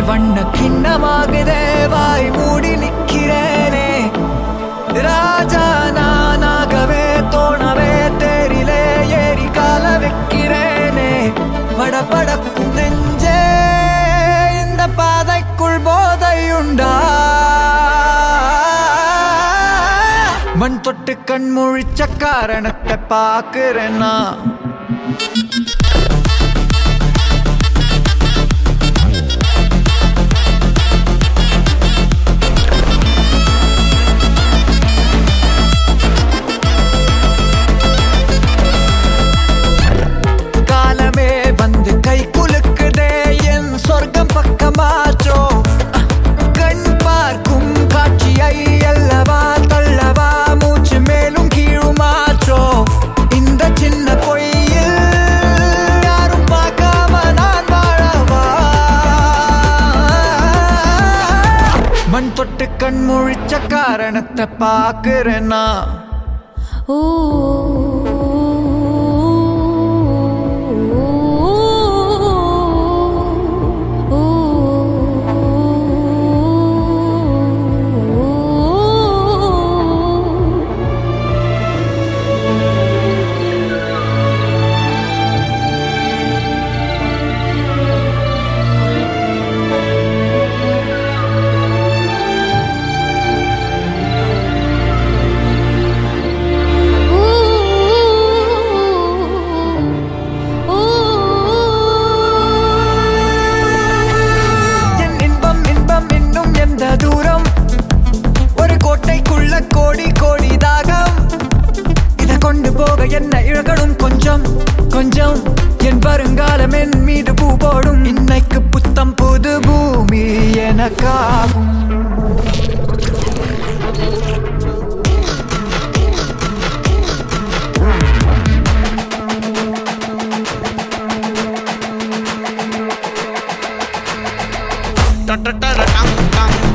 வண்ண கிண்ணமாகுதே வாய் மூடி நிக்கிறேனே ராஜா நானாகவே தோணவே தேரிலே ஏறி கால வைக்கிறேனே படபடக்கும் நெஞ்சே இந்த பாதைக்குள் போதையுண்டா மண் தொட்டு கண் முழிச்ச காரணத்தை பாக்குறேன்னா காலமே வந்து கை குலுக்குதே என் சொர்க்கம் பக்கமாச்சோ கண் பார்க்கும் காட்சியை அல்லவா தள்ளவா மூச்சு மேலும் கீழுமாச்சோ இந்த சின்ன பொய்யில் யாரும் பார்க்காம நான் வாழவா மண் தொட்டு கண் முழிச்ச காரணத்தை பாக்குறேன்னா ஓ என் இன்பம் இன்பம் இன்னும் எந்த தூரம் ஒரு கோட்டைக்குள்ள கோடி கோடி தாகம் இத கொண்டு போக என்ன இழகணும் கொஞ்சம் கொஞ்சம் என் வருங்காலம் என் மீது பூ போடும் இன்னைக்கு புத்தம் புது பூமி எனக்காகும் Ta ta ta ta tam tam